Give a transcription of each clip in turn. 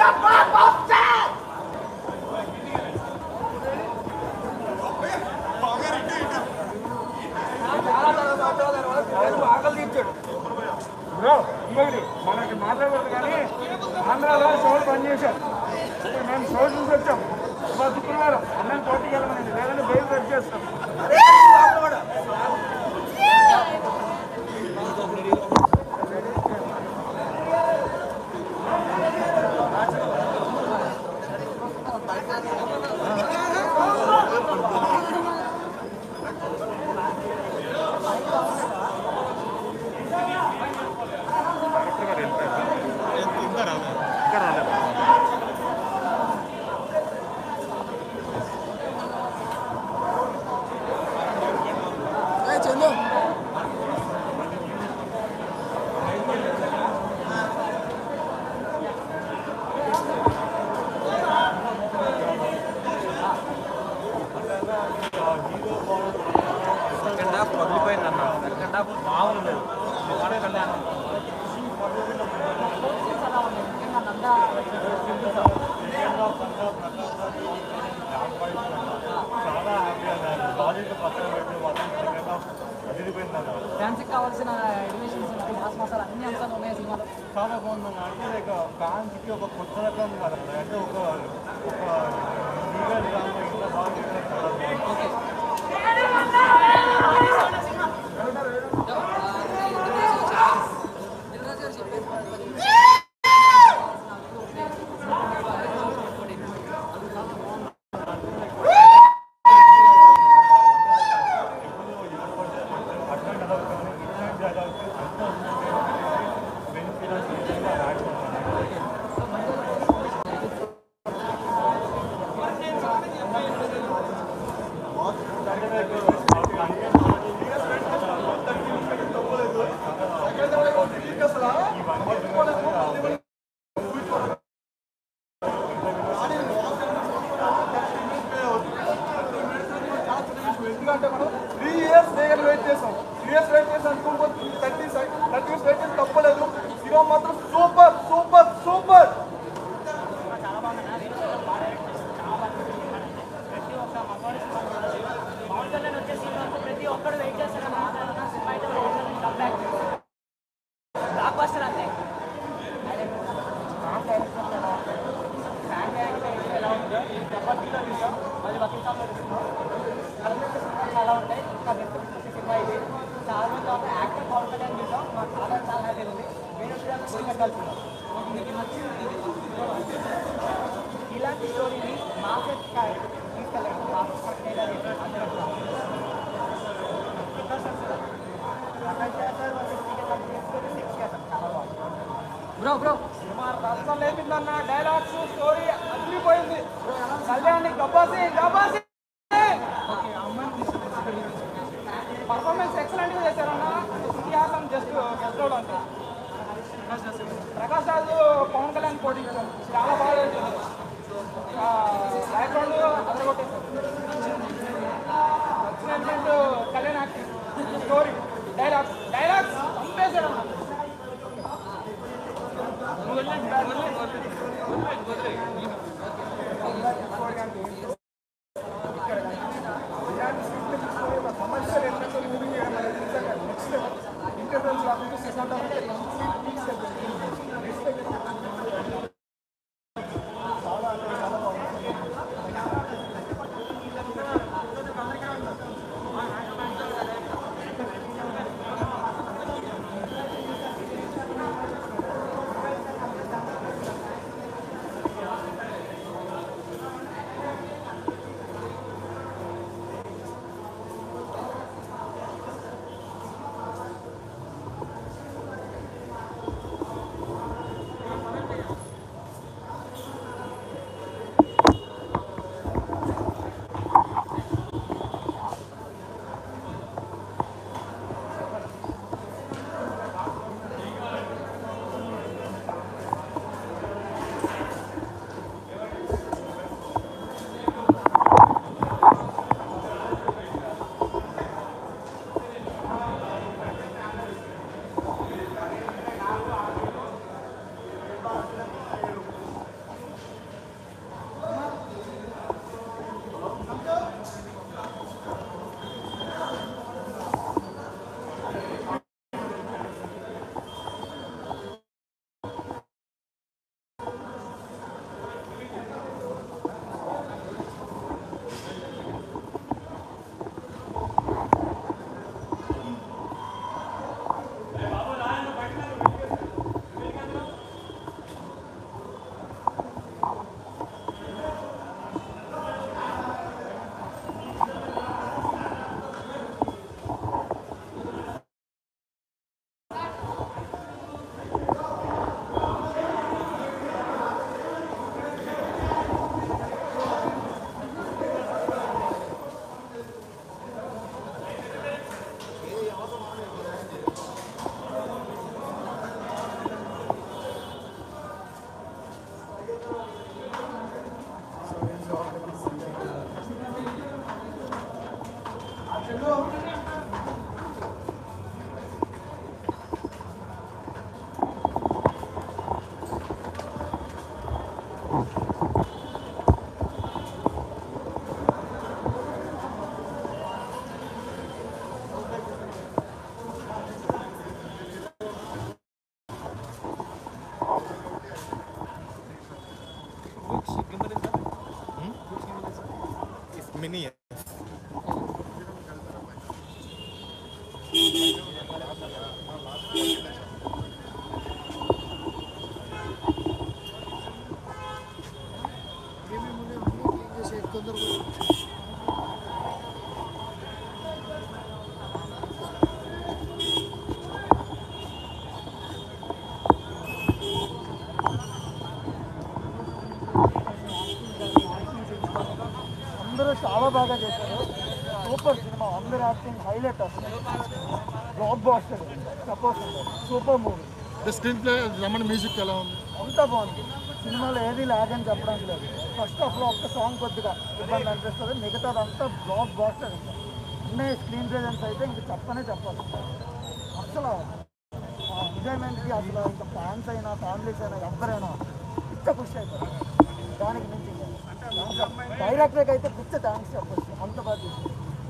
ఆకలి తీర్చాడు బ్రో ఇంకొకటి మనకి మాట్లాడకూడదు కానీ ఆంధ్రాలో సోల్ బంద్ చేశారు ఇప్పుడు మేము సోల్ చూసి వచ్చాం ఇవాళ శుక్రవారం అన్నని కోర్టుకి వెళ్ళమని లేదంటే బెయిల్ కట్ చేస్తాం సెకండ్ హాఫ్ పగిలిపోయింది అన్న సెకండ్ హాఫ్ మామూలు లేదు పవన్ కళ్యాణ్ చాలా హ్యాపీ అన్నారు లాజిక్ పక్కన పెట్టి మొత్తం సెకండ్ హాఫ్ అదిరిపోయింది అన్న డాన్స్కి కావాల్సిన ఎలివేషన్స్ మాస్ మసాలా అన్ని అంశాలు ఉన్నాయి సినిమాలో చాలా బాగుందన్న అంటే లైక్ ఫ్యాన్స్కి ఒక కొత్త రకం కదా అంటే ఒక ఒక లీగల్ డ్రామా ఇంత బాగా చేశారు చాలా బాగుంది అట్లాంటి డైలాగ్స్ కానీ ఇట్లాంటి డైలాగ్స్ అంతా బెనిఫిట్ యాడ్ ఎందుకంటే మనం త్రీ ఇయర్స్ దగ్గర వెయిట్ చేసాం త్రీ ఇయర్స్ వెయిట్ చేసి అనుకుంటూ థర్టీ థర్టీ ఇయర్స్ వెయిట్ చేసి తప్పలేదు సినిమా మాత్రం సూపర్ సూపర్ సూపర్ ప్రతి ఒక్కరు వెయిట్ చేస్తారు సినిమా బ్లాక్ బస్టర్ అంతే చాలా ఉంటాయి ఇంకా బెస్ట్ సినిమా ఇది చాలా మంది తర్వాత యాక్టర్ పవన్ కళ్యాణ్ చూసాం మాకు చాలా చాలా హ్యాపీ ఉంది నేను కూడా కట్టాల్సిందాం మీకు నచ్చింది ఇలాంటి స్టోరీని మార్కెట్ తీసుకెళ్ళండి మార్కెట్ అందరూ కూడా బ్రో బ్రో సినిమా రసం లేపిందన్న డైలాగ్స్ స్టోరీ అదిరిపోయింది కళ్యాణ్ గబ్బాసి గబ్బాసి పర్ఫార్మెన్స్ ఎక్సలెంట్ గా చేశారన్న ఇతిహాసం జస్ట్ గెస్టోడ్ అంతే ప్రకాష్ రాజు పవన్ కళ్యాణ్ పోటీ చాలా బాగా చేశారు బ్యాక్గ్రౌండ్ అదరగొట్టేశారు excellent Kalyan acting story dialogues dialogues చంపేశాడు అన్న కమర్షియల్ ఎలిమెంట్స్ మూవీ చేయడం అనేది నిజంగా నెక్స్ట్ లెవెల్ ఇంటర్వెల్స్ కాకుండా సెకండ్ చాలా అంటే చాలా బాగుంది Which gimbal is that? Which gimbal is that? It's mini. అందరూ చాలా బాగా చేశారు సూపర్ సినిమా అందరు యాక్టింగ్ హైలైట్ అసలు blockbuster suppose super movie the screenplay Ramana music ఎలా ఉంది అంతా బాగుంది సినిమాలో ఏది లాగ్ అని చెప్పడానికి లేదు ఫస్ట్ హాఫ్ లో ఒక్క సాంగ్ కొద్దిగా ఇబ్బంది అనిపిస్తుంది మిగతాదంతా బ్లాక్ బాస్టర్ ఇంకా ఉన్నాయి స్క్రీన్ ప్రెజెన్స్ అయితే ఇంక చెప్పనే చెప్పాలి అసలు ఎంజాయ్మెంట్కి అసలు ఇంకా ఫ్యాన్స్ అయినా ఫ్యామిలీస్ అయినా ఎవరైనా పిచ్చ ఖుషి అయిపోతారు దానికి మించి డైరెక్టర్కి అయితే పిచ్చ థ్యాంక్స్ చెప్పచ్చు అంత బాగా చేశారు.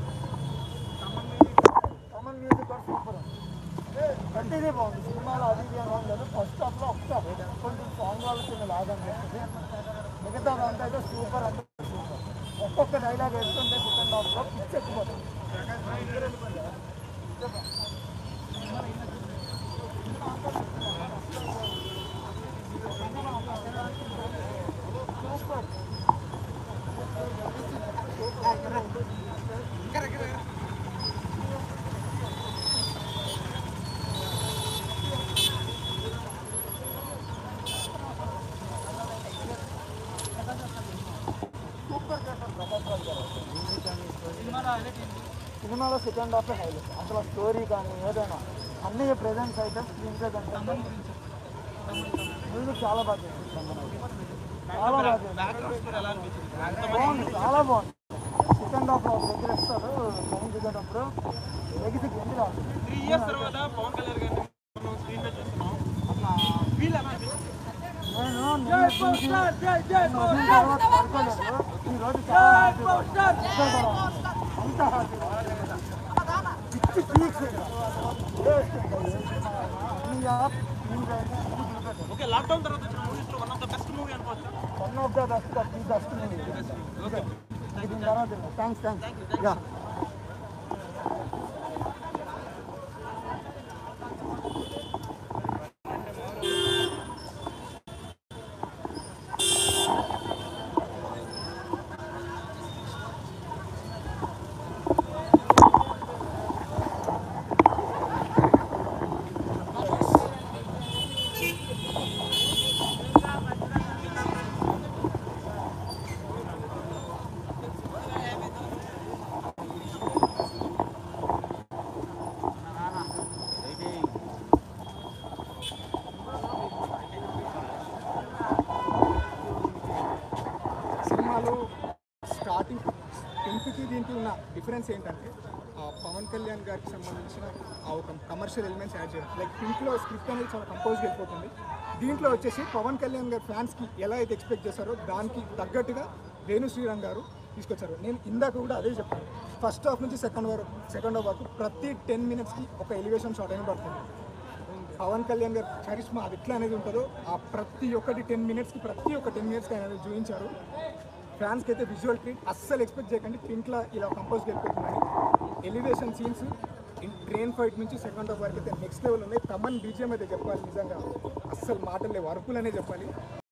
కమల్ మ్యూజిక్ కూడా సూపర్ ఉంది ప్రతిదీ బాగుంది సినిమాలో అది ఇది అని లేదు ఫస్ట్ హాఫ్లో ఒక్క కొంచెం సాంగ్ వాళ్ళకి లాగా అనిపిస్తుంది మిగతా అంతా అయితే సూపర్ అంటే సూపర్ ఒక్కొక్క డైలాగ్ వేస్తుంటే సెకండ్ హాఫ్లో పిచ్ ఎక్కిపోతుంది సూపర్ చేశారు ప్రభాస్ రాజ్ గారు సినిమాలో సెకండ్ హాఫ్ హైలైట్ అసలు స్టోరీ కానీ ఏదైనా అన్ని ప్రెజెంట్స్ అయితే స్క్రీన్ ప్రెజెంట్ మ్యూజిక్ చాలా బాగా చేసింది తమన్ అయితే. చాలా బాగా చేసింది బ్యాక్గ్రౌండ్ స్కోర్ ఎలా అనిపించింది బాగుంది చాలా బాగుంది సెకండ్ హాఫ్ దగ్గర ఇస్తారు సౌండ్ దిగేటప్పుడు లెగిసి కింది రాదు త్రీ ఇయర్స్ తర్వాత పవన్ కళ్యాణ్ గారిని మనం స్క్రీన్ మీద చూస్తున్నాం అసలు ఫీల్ ఎలా అనిపించింది నేను నిన్న చూసి నిన్న వదిలిన తర్వాత పడుకోలేదు ఈరోజు చాలా హ్యాపీగా ఉంది. నిద్రపోవడం. అంత హ్యాపీగా ఉంది. పిచ్చి పీక్స్ ఇంకా. వేస్ట్ ఇంకా. ఈ యాప్ ఇంకా చూపెట్టారు. ఓకే లాక్డౌన్ తర్వాత వచ్చిన మూవీస్ లో one of the best movie అనుకోవచ్చు one of the best the best movie దీని తర్వాత థ్యాంక్స్ థ్యాంక్స్ యా సినిమాలో స్టార్టింగ్ టెన్త్కి దీంట్లో ఉన్న డిఫరెన్స్ ఏంటంటే ఆ పవన్ కళ్యాణ్ గారికి సంబంధించిన ఆ ఒక కమర్షియల్ ఎలిమెంట్స్ యాడ్ చేయడం లైక్ పింక్లో స్క్రిప్ట్ అనేది చాలా కంపోజ్గా వెళ్ళిపోతుంది దీంట్లో వచ్చేసి పవన్ కళ్యాణ్ గారి ఫ్యాన్స్కి ఎలా అయితే ఎక్స్పెక్ట్ చేస్తారో దానికి తగ్గట్టుగా వేణు శ్రీరామ్ గారు తీసుకొచ్చారు నేను ఇందాక కూడా అదే చెప్పాను ఫస్ట్ హాఫ్ నుంచి సెకండ్ వరకు సెకండ్ హాఫ్ వరకు ప్రతి టెన్ మినిట్స్కి ఒక ఎలివేషన్ షాట్ అయినా పడుతుంది పవన్ కళ్యాణ్ గారి చరిష్మా అది ఎట్లా అనేది ఉంటుందో ఆ ప్రతి ఒక్కటి టెన్ మినిట్స్కి ప్రతి ఒక్క టెన్ మినిట్స్కి అనేది చూపించారు ఫ్యాన్స్కి అయితే విజువల్ ట్రీట్ అస్సలు ఎక్స్పెక్ట్ చేయకండి పింక్లా ఇలా కంపోజ్ వెళ్ళిపోతుందని ఎలివేషన్ సీన్స్ ట్రైన్ ఫైట్ నుంచి సెకండ్ హాఫ్ వరకు అయితే నెక్స్ట్ లెవెల్ ఉన్నాయి తమన్ బీజిఎం అయితే చెప్పాలి నిజంగా అస్సలు మాటలు లేవు అరుపులనే చెప్పాలి